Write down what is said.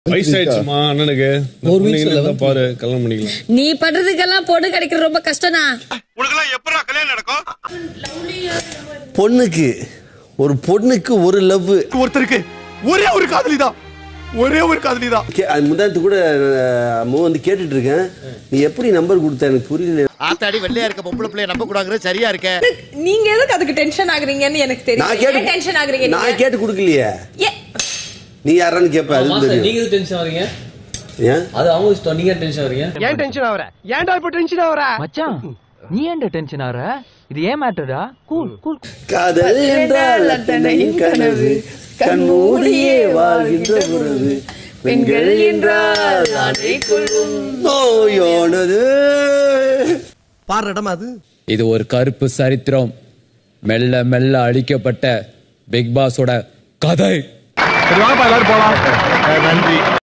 வயசாயிடுச்சுமா அண்ணனுக்கு ஒரு week நீங்க சொல்ல இருந்தா பாரு கல்யாணம் பண்ணிக்கலாம் நீ பண்றதுக்கெல்லாம் பொண்ணு கிடைக்கிறது ரொம்ப கஷ்டம்னா பொண்ணுக்கு ஒரு பொண்ணுக்கு ஒரு லவ் ஒருத்தருக்கு ஒரே ஒரு காதலி தான் ஒரே ஒரு காதலி தான் முந்தாத்து கூட அஹ், மோ வந்து கேட்டுட்டு இருக்கேன் நீ எப்படி நம்பர் கொடுத்த எனக்கு புரியல ஆத்தாடி வெள்ளையா இருக்க பொம்பளை பிள்ளைய நம்ப கூடாங்கிறது சரியா இருக்க நீங்க எதுக்கு அதுக்கு டென்ஷன் ஆகுறீங்கன்னு எனக்கு நான் தெரியும் கேட்டு டென்ஷன் ஆகுறீங்க நான் நீங்க கேட்டு கொடுக்கலையே ஏ- நீ யாரான்னு கேட்ப அது மாஸ்டர், தெரியும் நீங்க எதுக்கு டென்ஷன் ஆவறீங்க ஏன் அது அவங்க இஷ்டம் நீங்க டென்ஷன் ஆவறீங்க ஏன் டென்ஷன் ஆவற ஏன்டா இப்ப டென்ஷன் ஆவற மச்சான் நீ ஏன்டா டென்ஷன் ஆற இது ஏன் மேட்டரா கூல் கூல் காதல் என்றால் அத்தனையும் கனவு கண்மூடியே வாழ்கின்ற உறவு பெண்கள் என்றால் அனைக்குள்ளும் நோயானது பாடுற இடம் அது இது ஒரு கருப்பு சரித்திரம் மெல்ல மெல்ல அழிக்கப்பட்ட பிக் பாஸோட கதை சரி வாங்கப்பா எல்லாரும் போலாம் நன்றி